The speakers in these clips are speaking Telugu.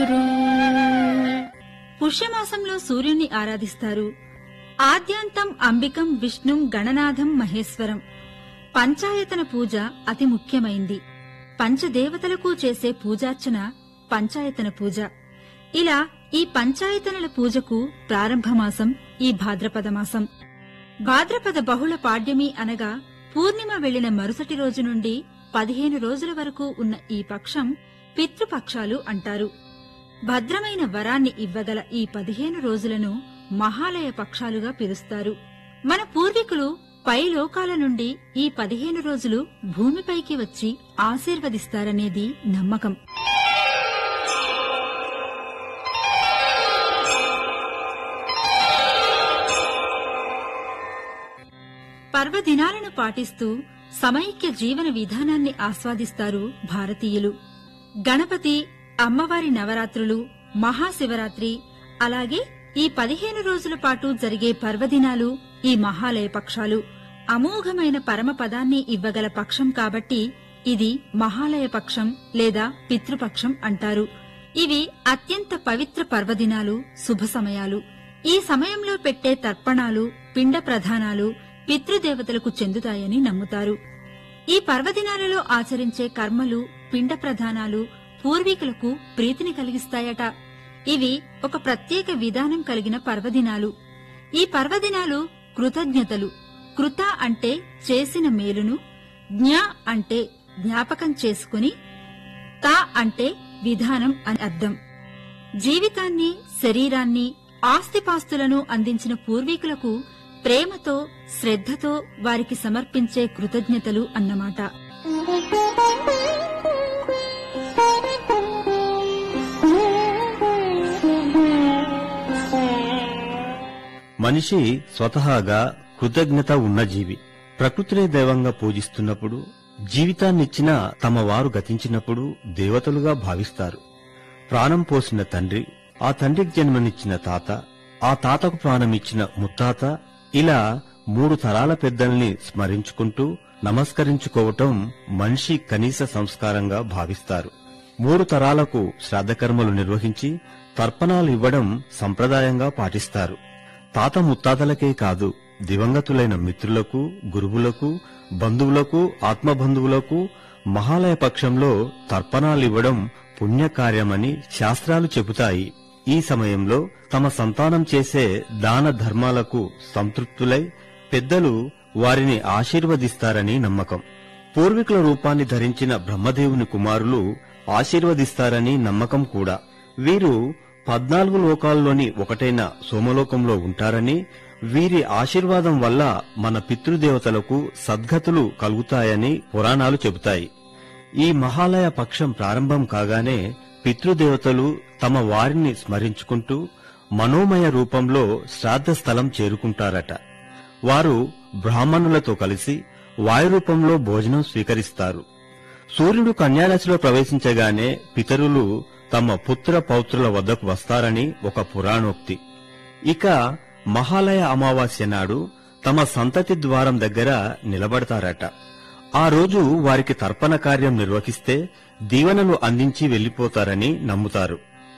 పుష్యమాసంలో సూర్యుణ్ణి ఆరాధిస్తారు ఆద్యాంతం అంబికం విష్ణుం గణనాథం మహేశ్వరం పంచాయతన పూజ అతి ముఖ్యమైంది పంచదేవతలకు చేసే పూజార్చన పంచాయతన పూజ ఇలా ఈ పంచాయతనల పూజకు ప్రారంభమాసం ఈ భాద్రపద మాసం భాద్రపద బహుళ పాడ్యమి అనగా పూర్ణిమ వెళ్లిన మరుసటి రోజు నుండి పదిహేను రోజుల వరకు ఉన్న ఈ పక్షం పితృపక్షాలు అంటారు భద్రమైన వరాన్ని ఇవ్వగల ఈ పదిహేను రోజులను మహాలయ పక్షాలుగా పిలుస్తారు మన పూర్వీకులు పై లోకాల నుండి ఈ పదిహేను రోజులు భూమిపైకి వచ్చి ఆశీర్వదిస్తారనేది నమ్మకం పర్వదినాలను పాటిస్తూ సమైక్య జీవన విధానాన్ని ఆస్వాదిస్తారు భారతీయులు గణపతి అమ్మవారి నవరాత్రులు మహాశివరాత్రి అలాగే ఈ పదిహేను రోజుల పాటు జరిగే పర్వదినాలు ఈ మహాలయ పక్షాలు అమోఘమైన పరమపదాన్ని ఇవ్వగల పక్షం కాబట్టి ఇది మహాలయ పక్షం లేదా పితృపక్షం అంటారు ఇవి అత్యంత పవిత్ర పర్వదినాలు శుభ సమయాలు ఈ సమయంలో పెట్టే తర్పణాలు పిండ ప్రధానాలు పితృదేవతలకు చెందుతాయని నమ్ముతారు ఈ పర్వదినాలలో ఆచరించే కర్మలు పిండ ప్రధానాలు పూర్వీకులకు ప్రీతిని కలిగిస్తాయట ఇవి ఒక ప్రత్యేక విధానం కలిగిన పర్వదినాలు ఈ పర్వదినాలు కృతజ్ఞతలు కృత అంటే చేసిన మేలును జ్ఞ అంటే జ్ఞాపకం చేసుకుని తా అంటే విధానం అని అర్థం జీవితాన్ని శరీరాన్ని ఆస్తిపాస్తులను అందించిన పూర్వీకులకు ప్రేమతో శ్రద్ధతో వారికి సమర్పించే కృతజ్ఞతలు అన్నమాట మనిషి స్వతహాగా కృతజ్ఞత ఉన్న జీవి ప్రకృతిని దైవంగా పూజిస్తున్నప్పుడు జీవితాన్నిచ్చిన తమ వారు గతించినప్పుడు దేవతలుగా భావిస్తారు ప్రాణం పోసిన తండ్రి ఆ తండ్రికి జన్మనిచ్చిన తాత ఆ తాతకు ప్రాణమిచ్చిన ముత్తాత ఇలా మూడు తరాల పెద్దల్ని స్మరించుకుంటూ నమస్కరించుకోవటం మనిషి కనీస సంస్కారంగా భావిస్తారు మూడు తరాలకు శ్రాద్ధకర్మలు నిర్వహించి తర్పణాలు ఇవ్వడం సంప్రదాయంగా పాటిస్తారు తాత ముత్తాతలకే కాదు దివంగతులైన మిత్రులకు గురువులకు బంధువులకు ఆత్మబంధువులకు మహాలయ పక్షంలో తర్పణాలివ్వడం పుణ్యకార్యమని శాస్త్రాలు చెబుతాయి ఈ సమయంలో తమ సంతానం చేసే దాన ధర్మాలకు సంతృప్తులై పెద్దలు వారిని ఆశీర్వదిస్తారని నమ్మకం పూర్వీకుల రూపాన్ని ధరించిన బ్రహ్మదేవుని కుమారులు ఆశీర్వదిస్తారని నమ్మకం కూడా వీరు పద్నాలుగు లోకాల్లోని ఒకటైన సోమలోకంలో ఉంటారని వీరి ఆశీర్వాదం వల్ల మన పితృదేవతలకు సద్గతులు కలుగుతాయని పురాణాలు చెబుతాయి ఈ మహాలయ పక్షం ప్రారంభం కాగానే పితృదేవతలు తమ వారిని స్మరించుకుంటూ మనోమయ రూపంలో శ్రాద్ధ స్థలం చేరుకుంటారట వారు బ్రాహ్మణులతో కలిసి వాయు రూపంలో భోజనం స్వీకరిస్తారు సూర్యుడు కన్యారాశిలో ప్రవేశించగానే పితరులు తమ పుత్ర పౌత్రుల వద్దకు వస్తారని ఒక పురాణోక్తి ఇక మహాలయ అమావాస్య నాడు తమ సంతతి ద్వారం దగ్గర నిలబడతారట ఆ రోజు వారికి తర్పణ కార్యం నిర్వహిస్తే దీవెనలు అందించి వెళ్లిపోతారని నమ్ముతారు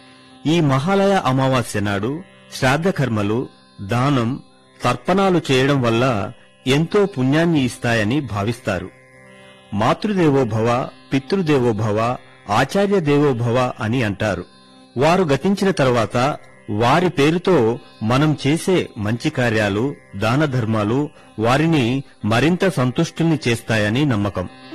ఈ మహాలయ అమావాస్య నాడు శ్రాద్ధ కర్మలు దానం తర్పణాలు చేయడం వల్ల ఎంతో పుణ్యాన్ని ఇస్తాయని భావిస్తారు మాతృదేవో భవ పితృదేవో భవ ఆచార్య దేవో భవ అని అంటారు వారు గతించిన తర్వాత వారి పేరుతో మనం చేసే మంచి కార్యాలు దాన ధర్మాలు వారిని మరింత సంతుష్టుల్ని చేస్తాయని నమ్మకం